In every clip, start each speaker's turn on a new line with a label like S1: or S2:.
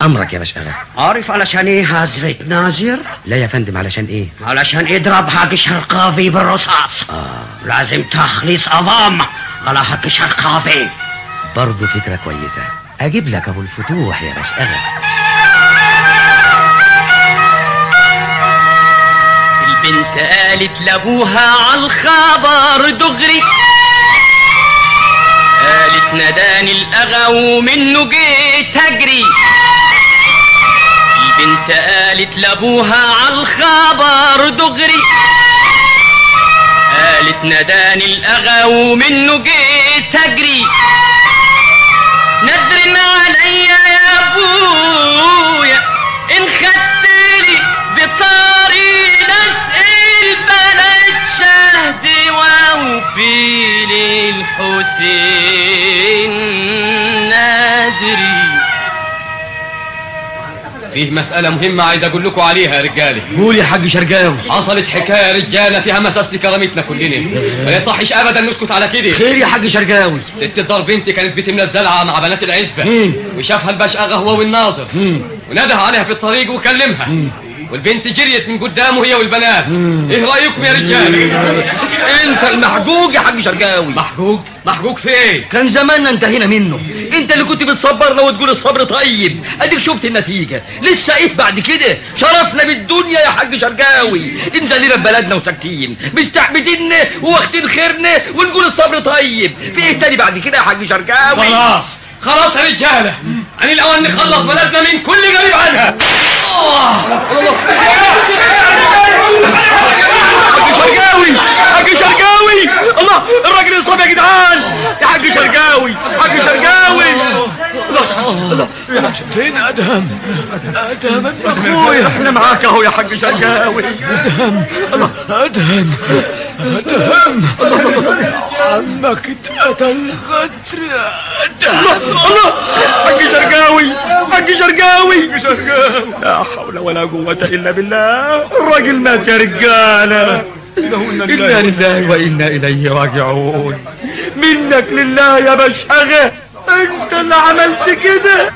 S1: امرك يا باشا
S2: عارف علشان ايه هزرة نازر
S1: لا يا فندم علشان ايه
S2: علشان يضرب حق شرقاوي بالرصاص آه. لازم تخليص عظام على حق شرقاوي
S1: برضه فكرة كويسة اجيب لك ابو الفتوح يا باشا
S3: البنت قالت لابوها عالخبر دغري قالت نداني الاغا ومنه جيت اجري البنت قالت لابوها عالخبر دغري قالت نداني الاغا ومنه جيت اجري ندرن عليا يا ابويا ان خدتلي بطاري نسقي البنات شهد واوفي للحسين نادري
S4: فيه مسألة مهمة عايز أقول لكم عليها يا رجالة
S1: قول يا حاج شرقاوي
S4: حصلت حكاية رجالة فيها مساس لكرامتنا كلنا ما يصحش أبدا نسكت على كده
S1: خير يا حاج شرقاوي
S4: ست الدار بنتي كانت بتملى الزلعة مع بنات العزبة وشافها الباشا هو والناظر ونده عليها في الطريق وكلمها والبنت جريت من قدامه هي والبنات ايه رايكم يا رجاله
S1: انت المحجوج يا حاج شرقاوي
S4: محجوج محجوج في ايه
S1: كان زماننا انتهينا منه انت اللي كنت بتصبرنا وتقول الصبر طيب اديك شفت النتيجة لسه ايه بعد كده شرفنا بالدنيا يا حاج شرقاوي انت لينا بلدنا وساكتين مستعبديننا واخدين خيرنا ونقول الصبر طيب في ايه تاني بعد كده يا حاج شرقاوي
S4: خلاص خلاص يا رجاله عن الاول نخلص بلدنا من كل غريب عنها
S1: حاج شرقاوي حاج شرقاوي الله الراجل يصاب يا جدعان يا حاج شرقاوي حاج شرقاوي الله الله
S5: فين ادهم ادهم ابن اخويا
S1: احنا معاك اهو يا حاج شرقاوي
S5: ادهم الله ادهم ادهم عمك اتقتل غدر
S1: الله الله حاج شرقاوي حاج شرقاوي لا حول ولا قوة إلا بالله الراجل مات يا رجالة إنا لله وإنا إليه راجعون منك لله يا بشهغة أنت اللي عملت كده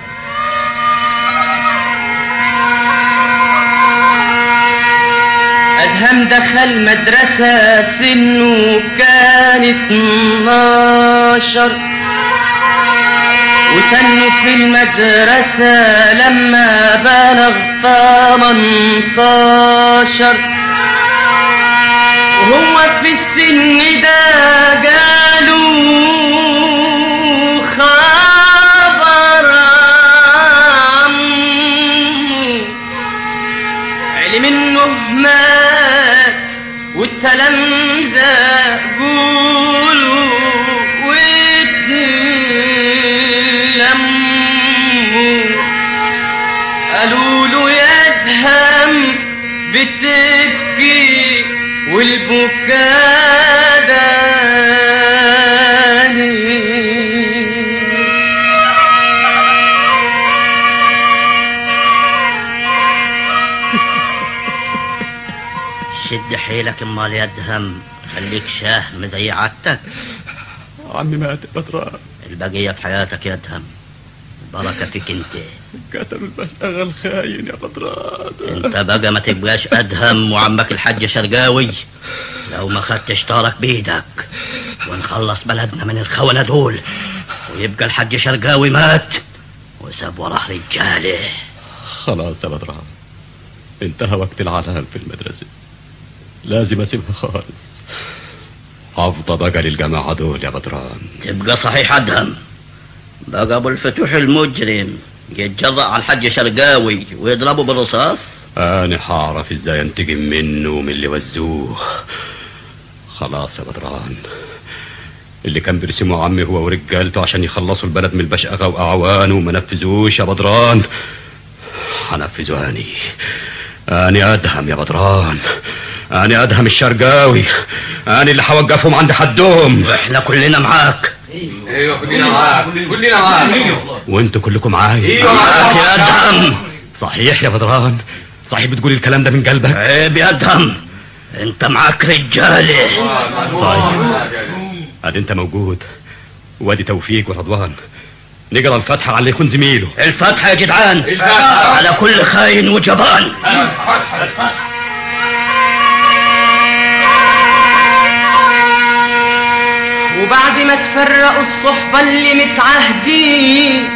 S3: أدهم دخل مدرسة سنه كان اتناشر وتنه في المدرسة لما بلغ تمنتاشر وهو في السن ده جاله خبر عنه علم انه مات والتلامذة قولوا واتلموا قالوا له يدهم بتبكي والبكاء داني
S2: شد حيلك امال يا ادهم خليك شهم زي عادتك
S5: عمي مات بدران
S2: البقية في حياتك يا ادهم البركة فيك انت
S5: قتلوا البشاغة الخاين يا بدران
S2: انت بقى ما تبقاش ادهم وعمك الحاج شرقاوي لو ما خدتش طارك بايدك ونخلص بلدنا من الخونة دول ويبقى الحاج شرقاوي مات وساب وراه رجاله
S5: خلاص يا بدران انتهى وقت العلام في المدرسة لازم اسيبها خالص حافظة بقى للجماعة دول يا بدران
S2: تبقى صحيح ادهم بقى ابو الفتوح المجرم يتجرأ على الحاج شرقاوي ويضربه بالرصاص
S5: انا حعرف ازاي انتقم منه ومن اللي وزوه خلاص يا بدران اللي كان بيرسمه عمي هو ورجالته عشان يخلصوا البلد من البشقة وأعوانه وما نفذوش يا بدران هنفذه أني أني أدهم يا بدران أنا أدهم الشرقاوي أنا اللي هوقفهم عند حدهم
S2: احنا كلنا معاك
S4: ايوه كلنا معاك كلنا معاك
S5: وانتوا كلكم معايا
S4: ايوه
S2: معاك يا ادهم
S5: صحيح يا بدران صحيح بتقول الكلام ده من قلبك
S2: عيب يا ادهم انت معاك رجاله
S5: طيب ادي انت موجود وادي توفيق ورضوان نقرا الفاتحه على اللي يكون زميله
S2: الفتحة يا جدعان
S4: الفتحة.
S2: على كل خاين وجبان
S3: وبعد ما تفرقوا الصحبة اللي متعهدين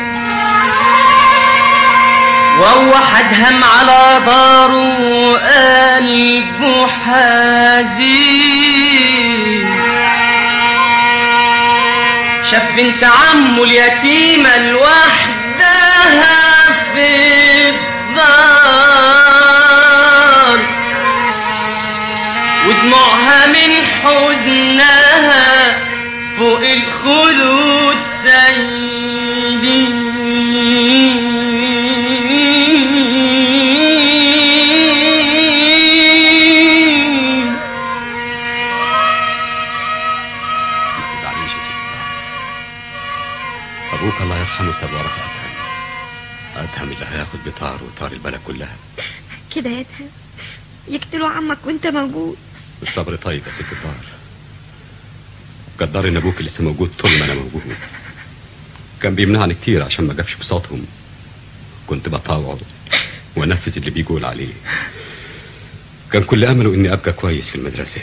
S3: ووحدهم على داره قلبه حزين شاف بنت عمه اليتيمة لوحدها في الدار ودموعها من حزنها فوق الخدود سايلين
S5: ما تزعليش يا ست طاهر ابوك الله يرحمه ساب وراه ادهم ادهم اللي هياخد بطار وطار البلد كلها
S6: كده يا ادهم يقتلوا عمك وانت موجود
S5: الصبر طيب يا ست طاهر قدر ان ابوك لسه موجود طول ما انا موجود كان بيمنعني كتير عشان ما جابش بساطهم كنت بطاوعه وانفذ اللي بيقول عليه كان كل امله اني ابقى كويس في المدرسه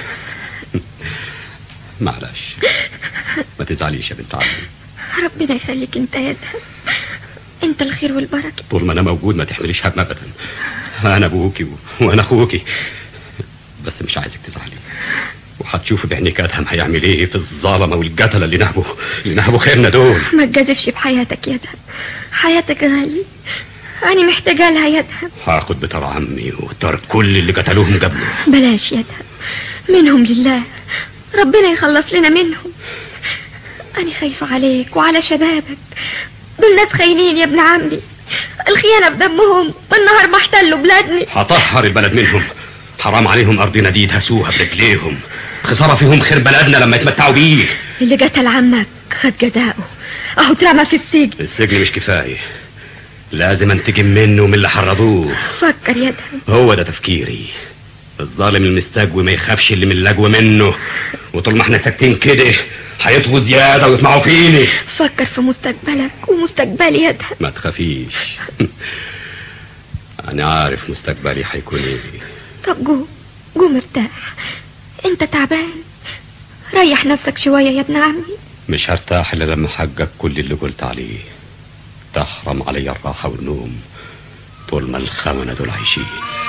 S5: معلش ما تزعليش يا بنت عمي
S6: ربنا يخليك انت يا ادهم انت الخير والبركه
S5: طول ما انا موجود ما تحمليش هم ابدا انا ابوكي و... وانا اخوكي بس مش عايزك تزعلي وهتشوفي بعينيك ادهم هيعمل ايه في الظلمه والقتله اللي نهبوا اللي نهبوا خيرنا دول
S6: ما تجازفش بحياتك يا ادهم حياتك غالية أنا محتاجة لها يا ادهم
S5: هاخد بتر عمي وتر كل اللي قتلوهم قبله
S6: بلاش يا ادهم منهم لله ربنا يخلص لنا منهم أنا خايفة عليك وعلى شبابك دول ناس خاينين يا ابن عمي الخيانة في دمهم والنهار ما احتلوا بلادنا
S5: هطهر البلد منهم حرام عليهم ارضنا دي يدهسوها برجليهم خساره فيهم خير بلدنا لما يتمتعوا بيه
S6: اللي قتل عمك خد جزاؤه اهو اترمى في السجن
S5: السجن مش كفايه لازم انتقم منه ومن اللي حرضوه
S6: فكر يا ادهم
S5: هو ده تفكيري الظالم المستجوي ما يخافش اللي من اللجوة منه وطول ما احنا ساكتين كده هيطغوا زيادة ويطمعوا فيني
S6: فكر في مستقبلك ومستقبلي يا ادهم
S5: ما تخافيش أنا عارف مستقبلي هيكون إيه
S6: طب جو جو مرتاح انت تعبان ريح نفسك شوية يا ابن عمي
S5: مش هرتاح إلا لما أحقق كل اللي قلت عليه تحرم علي الراحة والنوم طول ما الخونة دول عايشين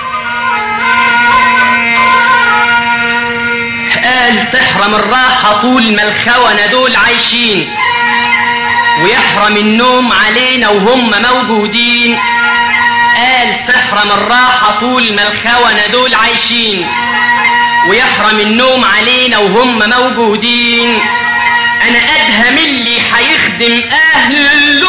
S3: قال تحرم الراحة طول ما الخونة دول عايشين ويحرم النوم علينا وهم موجودين قال تحرم الراحة طول ما الخونة دول عايشين ويحرم النوم علينا وهم موجودين انا ادهم اللي هيخدم اهله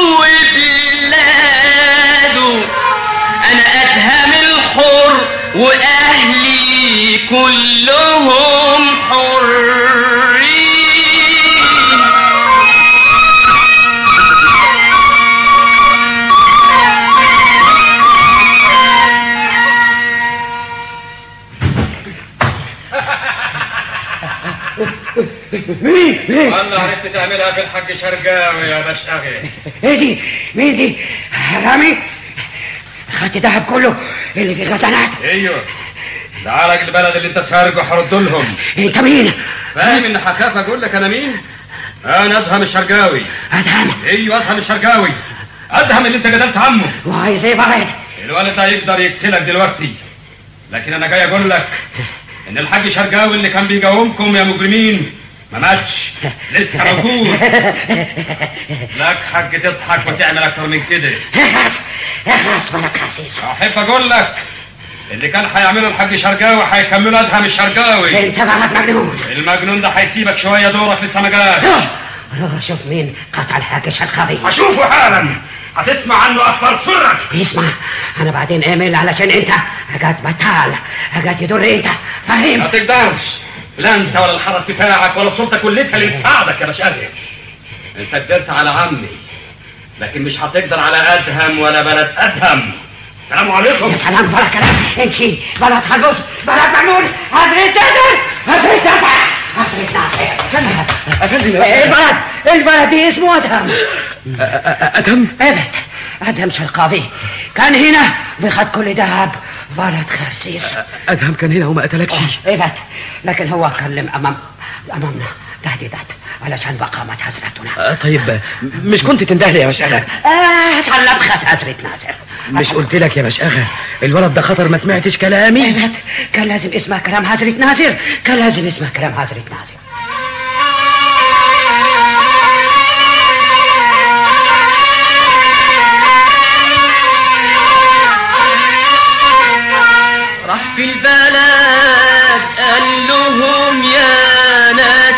S3: وبلاده انا ادهم الحر واهلي كلهم حرين
S4: والله عرفت تعملها في الحاج شرقاوي يا بشاغي
S7: ايه دي مين دي رامي خدت دهب كله اللي في غزنات
S4: ايوه ده عرق البلد اللي انت سارقه هرد لهم
S7: انت مين
S4: فاهم ان هخاف اقول لك انا مين؟ انا ادهم الشرقاوي
S7: ادهم
S4: ايوه ادهم الشرقاوي ادهم اللي انت قتلت عمه
S7: وعايز ايه بلد
S4: الولد ده يقدر يقتلك دلوقتي لكن انا جاي اقول لك ان الحاج شرقاوي اللي كان بيقاومكم يا مجرمين ما ماتش لسه موجود لك حق تضحك وتعمل اكتر من كده
S7: اخلص اخلص بلد خسيس
S4: احب اقول لك اللي كان هيعمله الحاج شرقاوي هيكمله ادهم الشرقاوي
S7: انت بلد مجنون
S4: المجنون ده هيسيبك شويه دورك لسه ما جاش
S7: روح روح شوف مين قتل حاكش الخبي
S4: هشوفه حالا هتسمع عنه اخبار سرك
S7: اسمع انا بعدين اعمل علشان انت حاجات بطال حاجات يضر انت
S4: ما
S7: فاهم
S4: تقدرش لا انت ولا الحرس بتاعك ولا السلطه كلتها اللي تساعدك يا باشا انت قدرت على عمي لكن مش هتقدر على ادهم ولا بلد ادهم السلام عليكم
S7: يا سلام بلا كلام امشي بلد خلوص بلد مجنون هزري تقدر هزري تقدر هزري تقدر البلد البلد دي اسمه ادهم
S1: ادهم
S7: ابد ادهم شرقاوي كان هنا بخد كل ذهب ولد خرسيس
S1: ادهم كان هنا وما قتلكش
S7: ابد لكن هو كلم امام امامنا تهديدات علشان بقامة حضرتنا
S1: آه، طيب مش كنت تندهلي يا مشأغة
S7: آه سلم خد حضرة ناصر
S1: مش قلت لك يا مشأغة الولد ده خطر ما سمعتش كلامي
S7: ابد كان لازم اسمع كلام حضرة ناصر كان لازم اسمع كلام حضرة ناصر
S3: راح في البلد قال لهم يا ناس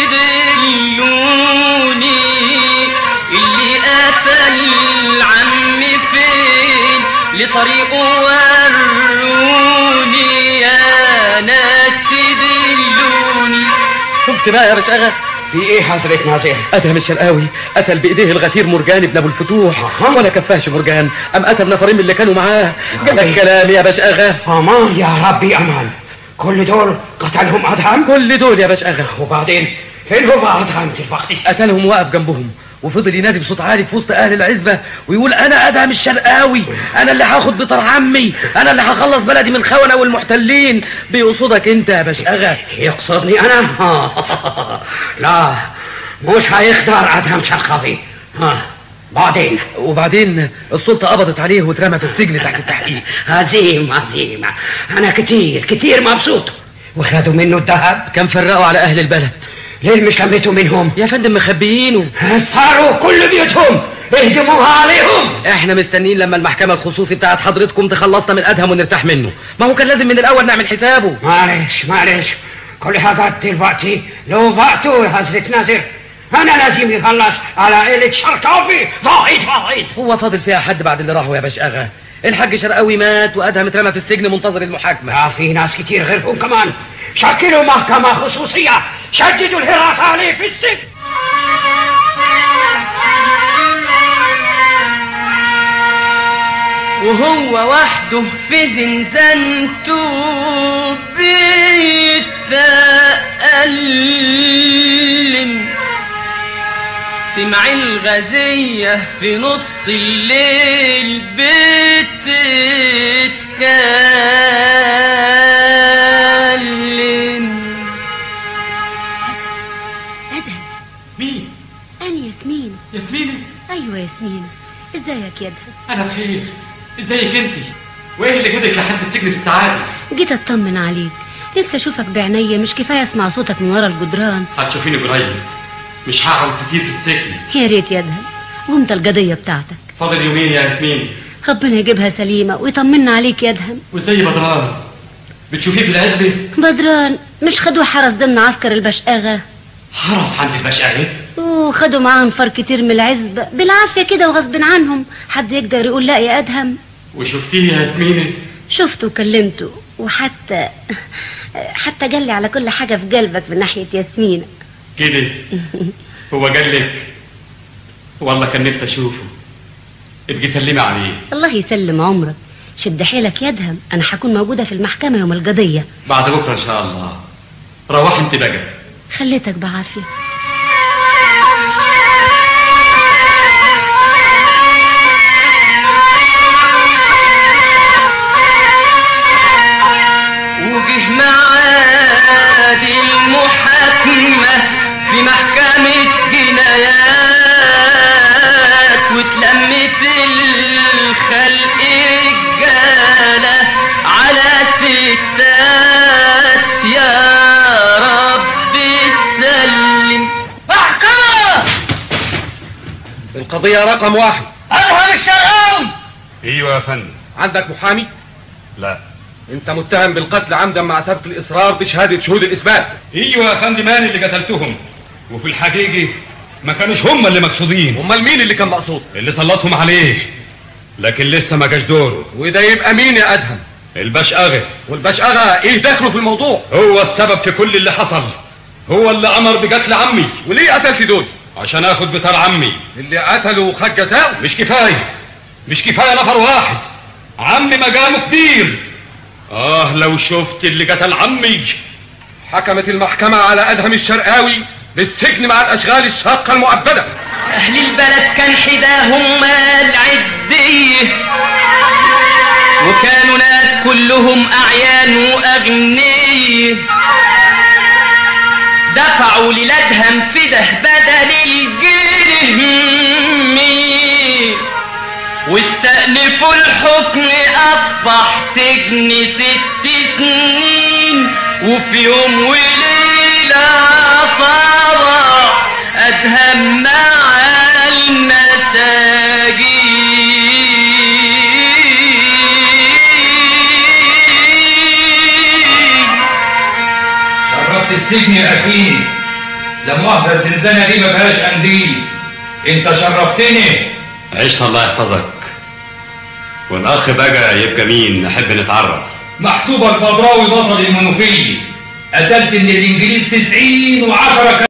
S3: دلوني اللي قتل عمي فين لطريقه وروني يا ناس دلوني
S1: شفت بقى يا مشأغة
S7: في ايه حضرة ناصر
S1: ادهم الشرقاوي قتل بايديه الغفير مرجان ابن ابو الفتوح ولا كفاش مرجان ام قتل نفرين من اللي كانوا معاه جابك كلام يا بشأغة
S7: امان يا ربي امان كل دول قتلهم ادهم
S1: كل دول يا بشأغة
S7: وبعدين فين هو ادهم دلوقتي
S1: قتلهم واقف جنبهم وفضل ينادي بصوت عالي في وسط اهل العزبه ويقول انا ادهم الشرقاوي انا اللي هاخد بطار عمي انا اللي هخلص بلدي من الخونه والمحتلين بيقصدك انت يا بشأغة
S7: يقصدني انا لا مش هيقدر ادهم شرقاوي ها بعدين
S1: وبعدين السلطه قبضت عليه واترمى في السجن تحت التحقيق
S7: هزيمة هزيمة انا كتير كتير مبسوط وخدوا منه الذهب
S1: كان فرقوا على اهل البلد
S7: ليه مش لميتوا منهم
S1: يا فندم مخبيينه
S7: صاروا كل بيوتهم اهدموها عليهم
S1: احنا مستنيين لما المحكمه الخصوصي بتاعت حضرتكم تخلصنا من ادهم ونرتاح منه ما هو كان لازم من الاول نعمل حسابه
S7: معلش معلش كل حاجات دلوقتي لو وقته يا حضرة ناصر انا لازم يخلص على عيلة شرقاوي واحد واحد
S1: هو فاضل فيها حد بعد اللي راحوا يا باشا الحاج شرقاوي مات وادهم اترمى في السجن منتظر المحاكمه
S7: آه في ناس كتير غيرهم كمان شكلوا محكمة خصوصية شددوا الحراسة عليه في السجن
S3: وهو وحده في زنزانته بيتألم سمع الغزية في نص الليل بتتكلم
S6: ادهم
S8: مين؟
S6: انا ياسمين
S8: ياسمينة؟
S6: ايوه ياسمين ازيك يا ادهم
S8: أنا بخير ازيك انت؟ وايه اللي جابك لحد السجن في السعادة؟
S6: جيت اطمن عليك نفسي اشوفك بعينيا مش كفايه اسمع صوتك من ورا الجدران
S8: هتشوفيني قريب مش هقعد كتير في السجن
S6: يا ريت يا ادهم وانت القضيه بتاعتك
S8: فاضل يومين يا ياسمين
S6: ربنا يجيبها سليمه ويطمنا عليك يا ادهم
S8: وازاي بدران؟ بتشوفيه في العزبة؟
S6: بدران مش خدوه حرس ضمن عسكر البشقاغه
S8: حرس عند البشقاغة؟
S6: وخدوا معاهم فر كتير من العزبة بالعافية كده وغصب عنهم حد يقدر يقول لا يا أدهم
S8: وشفتيه يا ياسمينة؟
S6: شفته وكلمته وحتى حتى قال لي على كل حاجة في قلبك من ناحية ياسمين
S8: كده هو قال لك والله كان نفسي اشوفه ابقي سلمي عليه
S6: الله يسلم عمرك شد حيلك يا أدهم أنا هكون موجودة في المحكمة يوم القضية
S8: بعد بكره ان شاء الله روح انت بقى
S6: خليتك بعافية
S3: وجه معاد المحاكمة في محكمة جنايات واتلمت الخلق رجالة على ستات يا رب سلم محكمة
S1: القضيه رقم واحد
S3: أدهم الشرقاوي
S5: ايوه يا فندم
S1: عندك محامي
S5: لا
S1: انت متهم بالقتل عمدا مع سبق الاصرار بشهاده شهود الاثبات
S5: ايوه يا فندم انا اللي قتلتهم وفي الحقيقه ما كانوش هم اللي مقصودين
S1: امال مين اللي كان مقصود
S5: اللي سلطهم عليه لكن لسه ما جاش دوره
S1: وده يبقى مين يا ادهم
S5: البشقاغه
S1: والبشقاغه ايه دخله في الموضوع
S5: هو السبب في كل اللي حصل هو اللي امر بقتل عمي
S1: وليه قتل في دول
S5: عشان اخد بتار عمي
S1: اللي قتلوا خد جزاؤه
S5: مش كفايه مش كفايه نفر واحد عمي مقامه كبير اه لو شفت اللي قتل عمي
S1: حكمت المحكمه على ادهم الشرقاوي بالسجن مع الاشغال الشاقه المؤبده
S3: أهل البلد كان حداهم مال عدية وكانوا ناس كلهم أعيان وأغنية دفعوا للادها انفده بدل الجرم واستأنفوا الحكم أصبح سجن ست سنين وفي يوم وليلة صبح أدهم مع المساجين
S9: شربت السجن يا اخي لا مؤاخذة الزنزانة دي ما فيهاش قنديل انت شرفتني
S5: عيش الله يحفظك والاخ بقى يبقى مين نحب نتعرف
S9: محسوب البدراوي بطل المنوفية قتلت من الانجليز 90 و10